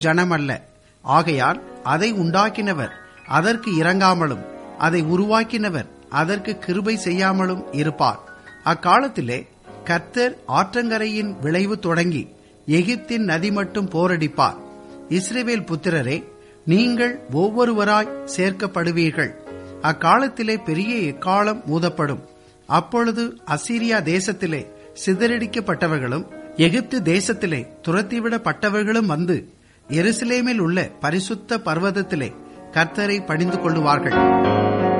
ஜனமல்ல ஆகையால் அதை உண்டாக்கினவர் அதற்கு இறங்காமலும் அதை உருவாக்கினவர் அதற்கு கிருபை செய்யாமலும் இருப்பார் அக்காலத்திலே கர்த்தர் ஆற்றங்கரையின் விளைவு தொடங்கி எகிப்தின் நதி மட்டும் போரடிப்பார் இஸ்ரேவேல் புத்திரரே நீங்கள் ஒவ்வொருவராய் சேர்க்கப்படுவீர்கள் அக்காலத்திலே பெரிய எக்காலம் ஊதப்படும் அப்பொழுது அசீரியா தேசத்திலே சிதறடிக்கப்பட்டவர்களும் எகிப்து தேசத்திலே துரத்திவிடப்பட்டவர்களும் வந்து எருசலேமில் உள்ள பரிசுத்த பர்வதத்திலே கர்த்தரை பணிந்து கொள்ளுவார்கள்